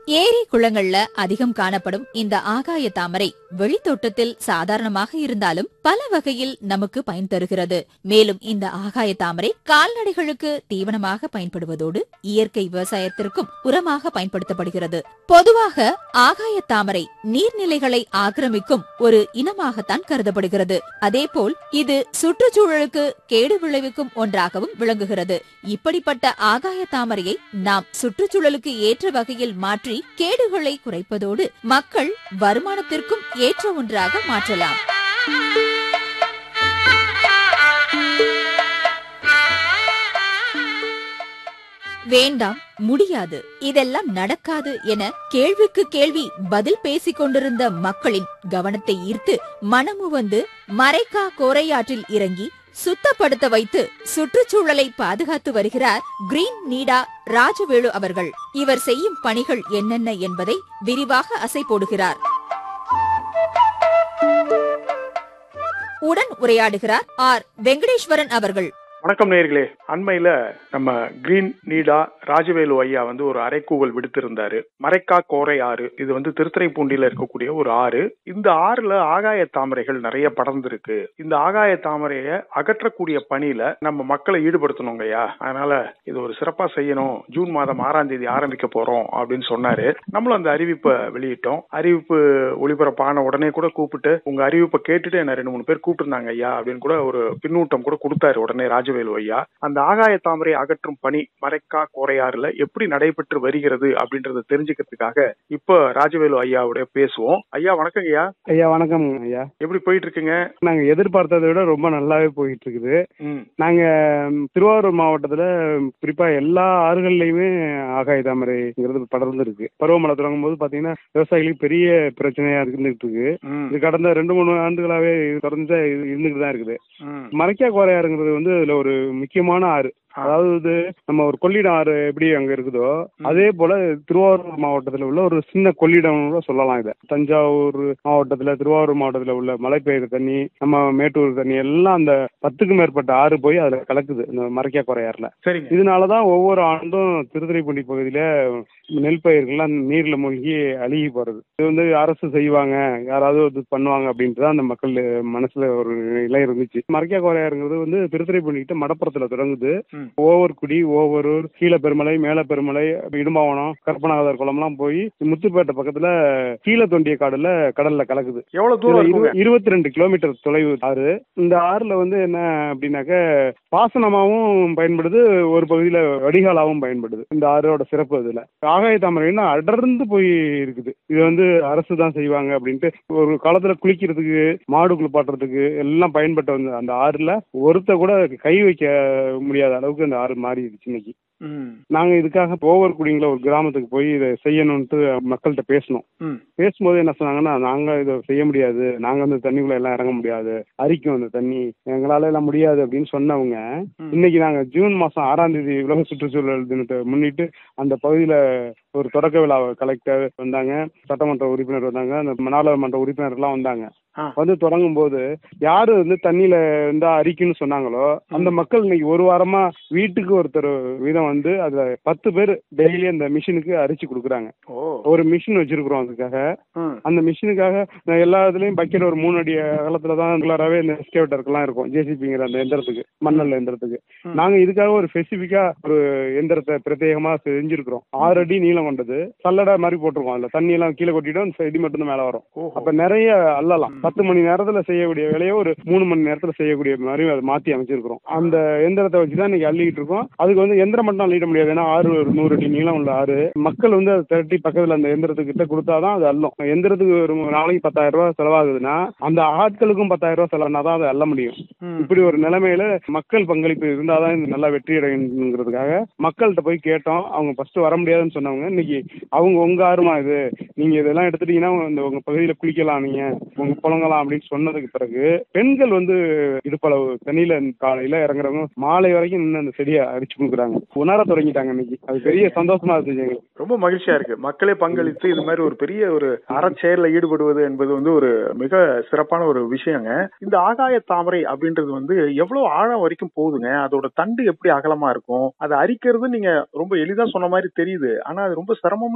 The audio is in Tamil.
ஏரி குளங்கள்ல அதிகம் காணப்படும் இந்த ஆகாய தாமரை வெளித்தோட்டத்தில் சாதாரணமாக இருந்தாலும் பல வகையில் நமக்கு பயன் தருகிறது மேலும் இந்த ஆகாய தாமரை கால்நடைகளுக்கு தீவனமாக பயன்படுவதோடு இயற்கை விவசாயத்திற்கும் உரமாக பயன்படுத்தப்படுகிறது பொதுவாக ஆகாய தாமரை நீர்நிலைகளை ஆக்கிரமிக்கும் ஒரு இனமாகத்தான் கருதப்படுகிறது அதேபோல் இது சுற்றுச்சூழலுக்கு கேடு விளைவிக்கும் ஒன்றாகவும் விளங்குகிறது இப்படிப்பட்ட ஆகாய தாமரையை நாம் சுற்றுச்சூழலுக்கு ஏற்ற வகையில் மாற்றி கேடுகளை குறைப்பதோடு மக்கள் வருமானத்திற்கும் ஏற்ற ஒன்றாக மாற்றலாம் வேண்டாம் முடியாது இதெல்லாம் நடக்காது என கேள்விக்கு கேள்வி பதில் பேசிக் கொண்டிருந்த மக்களின் கவனத்தை ஈர்த்து மனமு வந்து மரைக்கா கோரையாற்றில் இறங்கி சுத்தப்படுத்த வைத்து சுற்றுச்சூழலை பாதுகாத்து வருகிறார் கிரீன் நீடா ராஜவேலு அவர்கள் இவர் செய்யும் பணிகள் என்னென்ன என்பதை விரிவாக அசை போடுகிறார் உடன் உரையாடுகிறார் ஆர் வெங்கடேஸ்வரன் அவர்கள் வணக்கம் நேர்களே அண்மையில நம்ம கிரீன் நீடா ராஜவேலு ஐயா வந்து ஒரு அரைக்கூவல் விடுத்திருந்தாரு மரைக்கா கோரை ஆறு இது வந்து திருத்துறைப்பூண்டியில இருக்கக்கூடிய ஒரு ஆறு இந்த ஆறுல ஆகாய தாமரைகள் நிறைய படர்ந்திருக்கு இந்த ஆகாய தாமரையை அகற்றக்கூடிய பணியில நம்ம மக்களை ஈடுபடுத்தணுங்க ஐயா அதனால இது ஒரு சிறப்பா செய்யணும் ஜூன் மாதம் ஆறாம் தேதி ஆரம்பிக்க போறோம் அப்படின்னு சொன்னாரு நம்மளும் அந்த அறிவிப்பை வெளியிட்டோம் அறிவிப்பு ஒளிபரப்பான உடனே கூட கூப்பிட்டு உங்க அறிவிப்பை கேட்டுட்டு என்ன ரெண்டு மூணு பேர் கூப்பிட்டுருந்தாங்க ஐயா அப்படின்னு கூட ஒரு பின்னூட்டம் கூட கொடுத்தாரு உடனே ராஜவேலு ஐயா அந்த ஆகாய தாமரை அகற்றும் பணி மறைக்கா கோரையாறுல எப்படி நடைபெற்று வருகிறது அப்படின்றத தெரிஞ்சுக்கிறதுக்காக இப்ப ராஜவேலு ஐயாவோட பேசுவோம் ஐயா வணக்கம் ஐயா ஐயா வணக்கம் ஐயா எப்படி போயிட்டு இருக்குங்க நாங்க எதிர்பார்த்ததை விட ரொம்ப நல்லாவே போயிட்டு இருக்குது ம் நாங்க ம், திருவாரூர் மாவட்டத்துல ம், குறிப்பா எல்லா ஆறுகள்லயுமே ஆகாய தாமரைங்கிறது படர்ந்து இருக்கு பருவமழை தொடங்கும் போது பாத்தீங்கன்னா விவசாயிகளுக்கு பெரிய பிரச்சனையா இருந்துகிட்டு இருக்கு ம் இது கடந்த ரெண்டு மூணு ஆண்டுகளாவே இது தொடர்ந்து இது இருந்துகிட்டு தான் இருக்குது ம் மறைக்கா கோரையாறுங்கிறது வந்து இதுல ஒரு முக்கியமான ஆறு ஆ. அதாவது நம்ம ஒரு கொள்ளிடம் ஆறு எப்படி அங்க இருக்குதோ அதே போல திருவாரூர் மாவட்டத்துல உள்ள ஒரு சின்ன கொள்ளிடம் கூட சொல்லலாம் இதை தஞ்சாவூர் மாவட்டத்துல திருவாரூர் மாவட்டத்துல உள்ள மழை பெய்யுற தண்ணி நம்ம மேட்டூர் தண்ணி எல்லாம் அந்த பத்துக்கும் மேற்பட்ட ஆறு போய் அதுல கலக்குது இந்த மறைக்கா குறையாறுல சரிங்க இதனாலதான் ஒவ்வொரு ஆண்டும் திருத்துறைப்பூண்டி பகுதியில நெல் பயிர்கள்லாம் நீர்ல மூழ்கி அழுகி போறது இது வந்து அரசு செய்வாங்க யாராவது இது பண்ணுவாங்க அப்படின்ட்டு தான் அந்த மக்கள் மனசுல ஒரு நிலை இருந்துச்சு மறைக்கா கோரையாருங்கிறது வந்து திருத்துறைப்பூண்டி கிட்ட மடப்புறத்துல தொடங்குது ம். ஓவர்குடி ஓவரூர் கீழ பெருமலை மேல பெருமலை இடும்பாவனம் கற்பனாகதர் குளம்லாம் போய் முத்துப்பேட்டை பக்கத்துல கீழ தொண்டிய காடுல கடல்ல கலக்குது எவ்வளவு தூரம் இருக்குங்க இருபத்தி ரெண்டு கிலோமீட்டர் தொலைவு ஆறு இந்த ஆறுல வந்து என்ன அப்படின்னாக்க பாசனமாவும் பயன்படுது ஒரு பகுதியில வடிகாலாவும் பயன்படுது இந்த ஆறோட சிறப்பு இதுல ஆகாய தாமரைன்னா அடர்ந்து போய் இருக்குது இது வந்து அரசு தான் செய்வாங்க அப்படின்ட்டு ஒரு காலத்துல குளிக்கிறதுக்கு மாடு குளிப்பாட்டுறதுக்கு எல்லாம் பயன்பட்ட வந்த அந்த ஆறுல ஒருத்த கூட கை வைக்க முடியாத அளவுக்கு அந்த ஆறு மாறிடுச்சு இன்னைக்கு ம் நாங்க இதுக்காக ஓவர் குடிங்கள ஒரு கிராமத்துக்கு போய் இதை செய்யணும்ட்டு மக்கள்கிட்ட பேசணும் ம் பேசும்போது என்ன சொன்னாங்கன்னா நாங்க இதை செய்ய முடியாது நாங்க வந்து தண்ணிக்குள்ள எல்லாம் இறங்க முடியாது அரிக்கும் அந்த தண்ணி எங்களால எல்லாம் முடியாது அப்படின்னு சொன்னவங்க ம். இன்னைக்கு நாங்க ஜூன் மாசம் ஆறாம் தேதி உலக சுற்றுச்சூழல் தினத்தை முன்னிட்டு அந்த பகுதியில ஒரு தொடக்க விழாவை கலெக்டர் வந்தாங்க சட்டமன்ற உறுப்பினர் வந்தாங்க அந்த நாடாளுமன்ற உறுப்பினர் எல்லாம் வந்தாங்க ஆ. வந்து தொடங்கும் போது யாரு வந்து தண்ணியில இருந்தா அரிக்குன்னு சொன்னாங்களோ அந்த மக்கள் இன்னைக்கு ஒரு வாரமா வீட்டுக்கு ஒருத்தர் வீதம் வந்து அதுல பத்து பேர் டெய்லி அந்த மிஷினுக்கு அரிச்சு கொடுக்குறாங்க ஓ ஒரு மிஷின் வச்சிருக்கிறோம் அதுக்காக ம் அந்த மிஷினுக்காக நான் எல்லா இதுலயும் பக்கெட் ஒரு மூணு அடி அகலத்துல தான் ரெகுலராகவே இந்த எஸ்கேவட்டருக்குலாம் இருக்கும் ஜேசிபிங்கிற அந்த எந்திரத்துக்கு மண்ணல் எந்திரத்துக்கு ம். நாங்க இதுக்காக ஒரு ஸ்பெசிபிக்கா ஒரு எந்திரத்தை பிரத்யேகமா செஞ்சிருக்கிறோம் ஆறு அடி நீளம் கொண்டது சல்லடை மாதிரி போட்டிருக்கோம் அதுல தண்ணி எல்லாம் கீழே கொட்டிட்டோம் அந்த செடி மட்டும் தான் மேல வரும் ஓஹோ அப்ப நிறைய அள்ளலாம் பத்து மணி நேரத்துல செய்யக்கூடிய வேலையை ஒரு மூணு மணி நேரத்துல செய்யக்கூடிய மாதிரி அதை மாத்தி அமைச்சிருக்கிறோம் அந்த எந்திரத்தை வச்சுதான் இன்னைக்கு அள்ளிக்கிட்டு இருக்கோம் அதுக்கு வந்து எந்திரம் மட்டும் அள்ளிட முடியாது ஏன்னா ஆறு ஒரு நூறு அடி நீளம் உள்ள ஆறு மக்கள் வந்து அதை திரட்டி பக்கத்துல அந்த எந்திரத்துக்கிட்ட கொடுத்தாதான் அது அள்ளும் எந்திரத்துக்கு ஒரு நாளைக்கு பத்தாயிரம் ரூபாய் செலவாகுதுன்னா அந்த ஆட்களுக்கும் பத்தாயிரம் ரூபாய் செலவுனா தான் அதை அள்ள முடியும் ம் இப்படி ஒரு நிலைமையில மக்கள் பங்களிப்பு இருந்தாதான் இது நல்லா வெற்றி அடையணுங்கிறதுக்காக மக்கள்கிட்ட போய் கேட்டோம் அவங்க ஃபர்ஸ்ட் வர முடியாதுன்னு சொன்னவங்க இன்னைக்கு அவங்க உங்க ஆறுமா இது நீங்க இதெல்லாம் எடுத்துட்டீங்கன்னா இந்த உங்க பகுதியில குளிக்கலாம் நீங்க உங்க புழங்கலாம் அப்படின்னு சொன்னதுக்கு பிறகு பெண்கள் வந்து இடுப்பளவு தண்ணியில காலையில இறங்குறவங்க மாலை வரைக்கும் நின்று அந்த செடியை அடிச்சு கொடுக்குறாங்க உணர தொடங்கிட்டாங்க இன்னைக்கு அது பெரிய சந்தோஷமா இருந்துச்சு எங்களுக்கு ரொம்ப மகிழ்ச்சியா இருக்கு மக்களே பங்களித்து இது மாதிரி ஒரு பெரிய ஒரு அறச்செயல்ல ஈடுபடுவது என்பது வந்து ஒரு மிக சிறப்பான ஒரு விஷயங்க இந்த ஆகாய தாமரை அப்படின்றது வந்து எவ்வளவு ஆழம் வரைக்கும் போகுதுங்க அதோட தண்டு எப்படி அகலமா இருக்கும் அதை அரிக்கிறது நீங்க ரொம்ப எளிதா சொன்ன மாதிரி தெரியுது ஆனா அது ரொம்ப சிரமம்